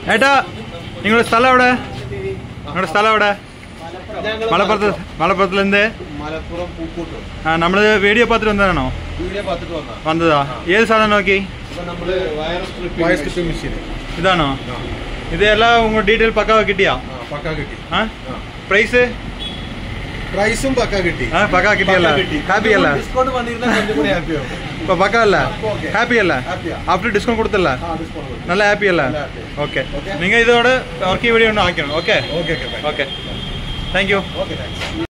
ഏട്ടാ നിങ്ങളുടെ സ്ഥലം എവിടെ നിങ്ങളുടെ സ്ഥലം എവിടെ മലപ്പുറത്ത് മലപ്പുറത്തിൽ എന്ത് മലപ്പുറം പൂക്കോട്ട് ആ നമ്മള് വീഡിയോ പാത്തിട്ട് വന്നതാണോ വീഡിയോ പാത്തിട്ട് വന്നാ വന്നതാ ഏത് സാധനം നോക്കി അപ്പൊ നമ്മള് wire strip wire stripping machine ഇതാണോ ഇത് എല്ലാം ഡീറ്റെയിൽ പക്കാ കിട്ടിയാ പക്ക കിട്ടി ആ പ്രൈസ് പ്രൈസും പക്ക കിട്ടി ആ പക്കാ കിട്ടിയല്ല ഹാപ്പി അല്ല ഡിസ്കൗണ്ട് വന്നിരുന്ന കുറച്ചും കൂടി ഹാപ്പി ആവും ഇപ്പൊ പക്ക അല്ല Okay. ഹാപ്പി അല്ല Happy ആ. ആഫ്റ്റർ ഡിസ്കൗണ്ട് കൊടുത്തല്ല ആ ഡിസ്കൗണ്ട് നല്ല ഹാപ്പി അല്ല നല്ല happy. Okay Okay. നിങ്ങൾ ഇതോടെ വർക്ക് വീഡിയോ ആക്കണം okay okay okay okay thank you okay thanks